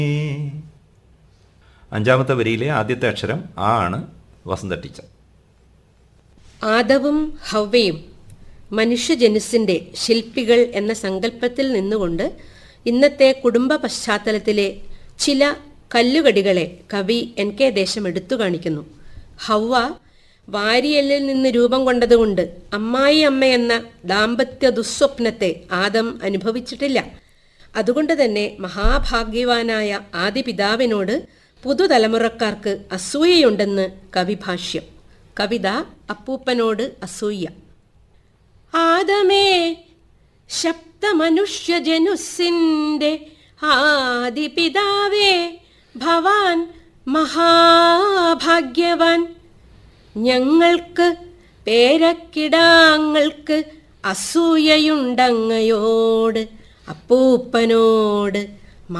അഞ്ചാമത്തെ വരിയിലെ ആദ്യത്തെ അക്ഷരം ആ ആണ് വസന്ത ടീച്ചർ ആദവും ഹവ്വയും മനുഷ്യജനുസിന്റെ ശില്പികൾ എന്ന സങ്കല്പത്തിൽ നിന്നുകൊണ്ട് ഇന്നത്തെ കുടുംബ പശ്ചാത്തലത്തിലെ ചില കല്ലുകടികളെ കവി എൻ കെ ദേശം എടുത്തു കാണിക്കുന്നു ഹവ്വ വാരിയല്ലിൽ നിന്ന് രൂപം കൊണ്ടതുകൊണ്ട് അമ്മായി അമ്മ എന്ന ദാമ്പത്യ ദുസ്വപ്നത്തെ ആദം അനുഭവിച്ചിട്ടില്ല അതുകൊണ്ട് തന്നെ മഹാഭാഗ്യവാനായ ആദിപിതാവിനോട് പുതുതലമുറക്കാർക്ക് അസൂയയുണ്ടെന്ന് കവിഭാഷ്യം കവിത അപ്പൂപ്പനോട് അസൂയ ആദമേ ശബ്ദമനുഷ്യജനുസിന്റെ ആദിപിതാവേ ഭവാൻ മഹാഭാഗ്യവാൻ ഞങ്ങൾക്ക് പേരക്കിടാങ്ങൾക്ക് അസൂയയുണ്ടങ്ങയോട് അപ്പൂപ്പനോട്